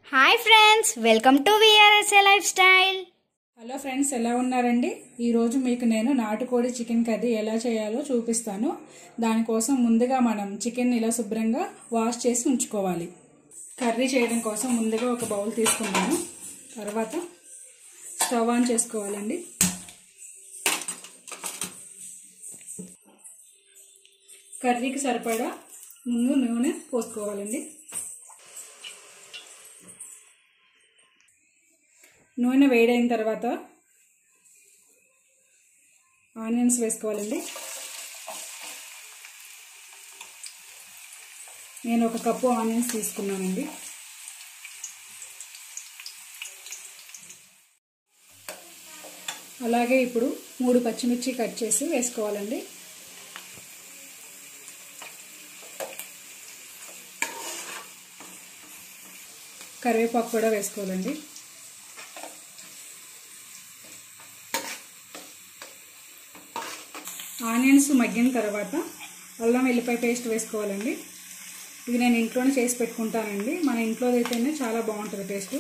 Hi friends welcome to VRSA lifestyle hello friends ఎలా ఉన్నారండి ఈరోజు మీకు నేను నాటుకోడి చికెన్ కర్రీ ఎలా చేయాలో చూపిస్తాను దానికోసం ముందుగా మనం చికెన్ ఇలా శుభ్రంగా వాష్ చేసి ఉంచుకోవాలి కర్రీ చేయడం కోసం ముందుగా ఒక బౌల్ తీసుకున్నాను తర్వాత స్టవ్ ఆన్ చేసుకోవాలండి కర్రీకి సరిపడా ముందు నూనె పోసుకోవాలండి నూనె వేడైన తర్వాత ఆనియన్స్ వేసుకోవాలండి నేను ఒక కప్పు ఆనియన్స్ తీసుకున్నానండి అలాగే ఇప్పుడు మూడు పచ్చిమిర్చి కట్ చేసి వేసుకోవాలండి కరివేపాకు కూడా వేసుకోవాలండి ఆనియన్స్ మగ్గిన తర్వాత అల్లం వెల్లిపాయ పేస్ట్ వేసుకోవాలండి ఇది నేను ఇంట్లోనే చేసి పెట్టుకుంటానండి మన ఇంట్లో అయితేనే చాలా బాగుంటుంది టేస్ట్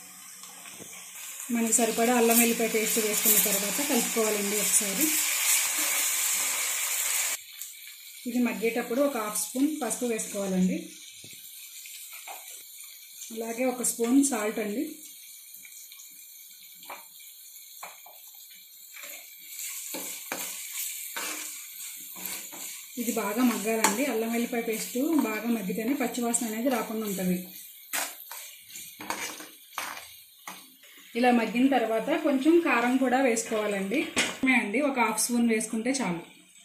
మనకి సరిపడా అల్లం వెల్లిపాయ పేస్ట్ వేసుకున్న తర్వాత కలుపుకోవాలండి ఒకసారి ఇది మగ్గేటప్పుడు ఒక హాఫ్ స్పూన్ పసుపు వేసుకోవాలండి అలాగే ఒక స్పూన్ సాల్ట్ అండి ఇది బాగా మగ్గాలండి అల్లం వెల్లిపాయ పేస్ట్ బాగా మగ్గితేనే పచ్చివాసన అనేది రాకుండా ఉంటుంది ఇలా మగ్గిన తర్వాత కొంచెం కారం కూడా వేసుకోవాలండి అండి ఒక హాఫ్ స్పూన్ వేసుకుంటే చాలు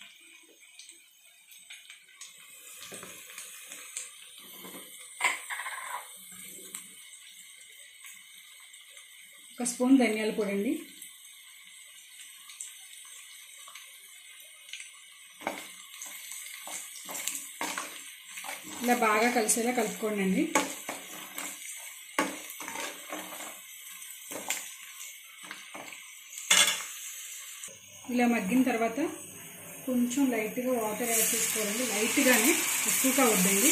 ఒక స్పూన్ ధనియాల పొడి అండి ఇలా బాగా కలిసేలా కలుపుకోండి అండి ఇలా మగ్గిన తర్వాత కొంచెం లైట్గా వాటర్ యాడ్ చేసుకోవాలండి లైట్గానే ఎక్కువగా వద్దండి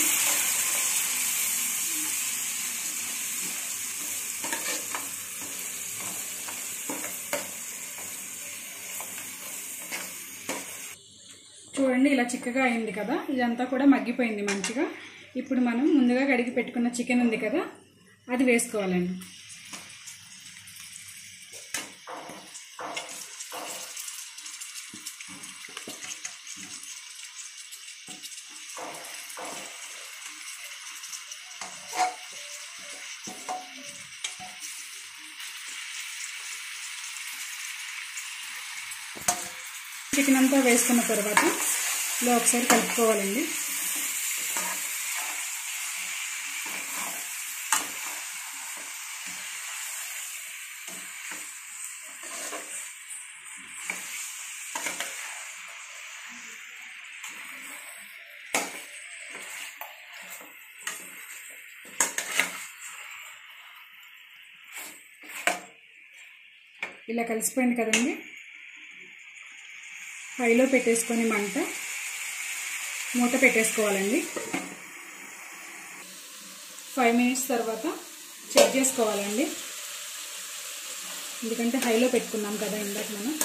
చూడండి ఇలా చిక్కగా అయింది కదా ఇదంతా కూడా మగ్గిపోయింది మంచిగా ఇప్పుడు మనం ముందుగా కడిగి పెట్టుకున్న చికెన్ ఉంది కదా అది వేసుకోవాలండి చికెన్ అంతా వేసుకున్న తర్వాత ఇలా ఒకసారి కలుపుకోవాలండి ఇలా కలిసిపోయింది కదండి హైలో పెట్టేసుకొని మంట మూత పెట్టేసుకోవాలండి ఫైవ్ మినిట్స్ తర్వాత చెక్ చేసుకోవాలండి ఎందుకంటే హైలో పెట్టుకున్నాం కదా ఇందాక మనం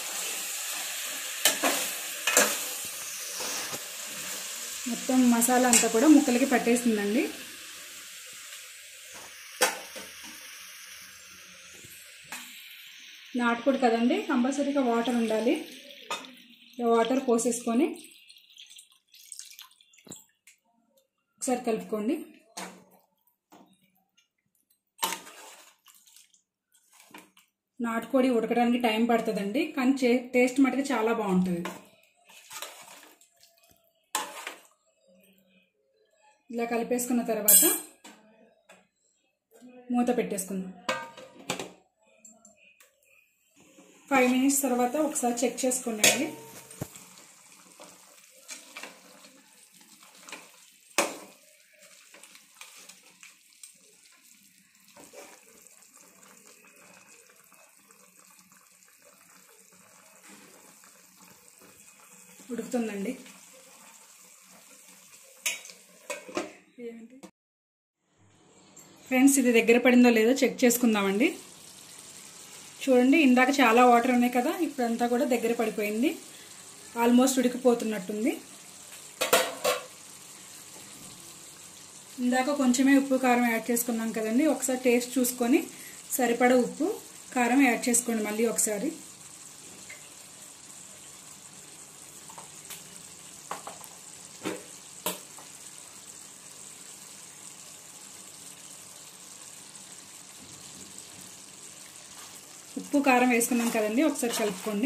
మొత్తం మసాలా అంతా కూడా ముక్కలకి పట్టేసిందండి నాటుకోడి కదండి కంపల్సరీగా వాటర్ ఉండాలి వాటర్ పోసేసుకొని ఒకసారి కలుపుకోండి నాటుకోడి ఉడకడానికి టైం పడుతుందండి కానీ టేస్ట్ మటుకు చాలా బాగుంటుంది ఇలా కలిపేసుకున్న తర్వాత మూత పెట్టేసుకుందాం ఫైవ్ మినిట్స్ తర్వాత ఒకసారి చెక్ చేసుకోండి అండి ఉడుకుతుందండి ఫ్రెండ్స్ ఇది దగ్గర పడిందో లేదో చెక్ చేసుకుందామండి చూడండి ఇందాక చాలా వాటర్ ఉన్నాయి కదా ఇప్పుడంతా కూడా దగ్గర పడిపోయింది ఆల్మోస్ట్ ఉడికిపోతున్నట్టుంది ఇందాక కొంచెమే ఉప్పు కారం యాడ్ చేసుకున్నాం కదండి ఒకసారి టేస్ట్ చూసుకొని సరిపడా ఉప్పు కారం యాడ్ చేసుకోండి మళ్ళీ ఒకసారి ఉప్పు కారం వేసుకున్నాం కదండి ఒకసారి కలుపుకోండి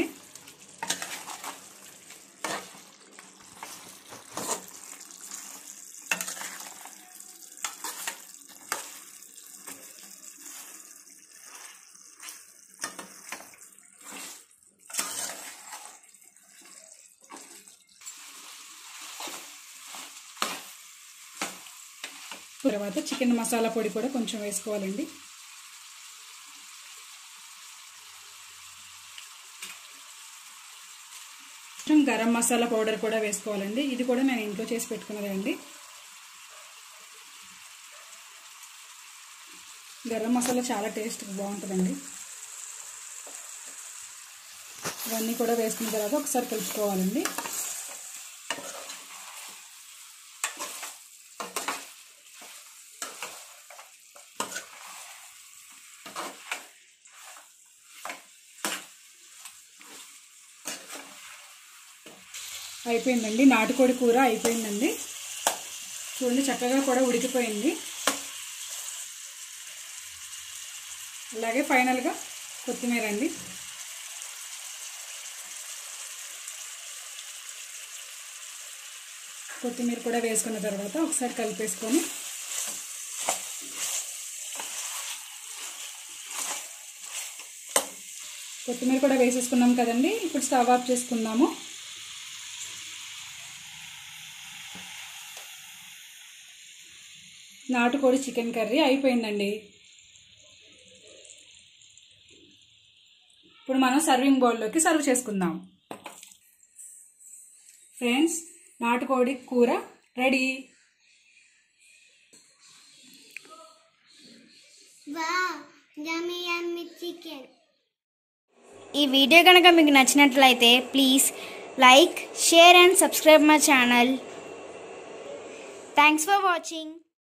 తర్వాత చికెన్ మసాలా పొడి కూడా కొంచెం వేసుకోవాలండి కొంచెం గరం మసాలా పౌడర్ కూడా వేసుకోవాలండి ఇది కూడా నేను ఇంట్లో చేసి పెట్టుకున్నదే అండి గరం మసాలా చాలా టేస్ట్ బాగుంటుందండి ఇవన్నీ కూడా వేసుకున్న తర్వాత ఒకసారి కలుపుకోవాలండి అయిపోయిందండి నాటుకోడి కూర అయిపోయిందండి చూడండి చక్కగా కూడా ఉడికిపోయింది అలాగే ఫైనల్గా కొత్తిమీర అండి కొత్తిమీర కూడా వేసుకున్న తర్వాత ఒకసారి కలిపేసుకొని కొత్తిమీర కూడా వేసేసుకున్నాం కదండి ఇప్పుడు స్టవ్ ఆఫ్ చేసుకుందాము నాటుకోడి చికెన్ కర్రీ అయిపోయిందండి ఇప్పుడు మనం సర్వింగ్ బౌల్లోకి సర్వ్ చేసుకుందాం ఫ్రెండ్స్ నాటుకోడి కూర ready Wow, yummy yummy chicken. ఈ వీడియో కనుక మీకు నచ్చినట్లయితే please like share and subscribe my channel thanks for watching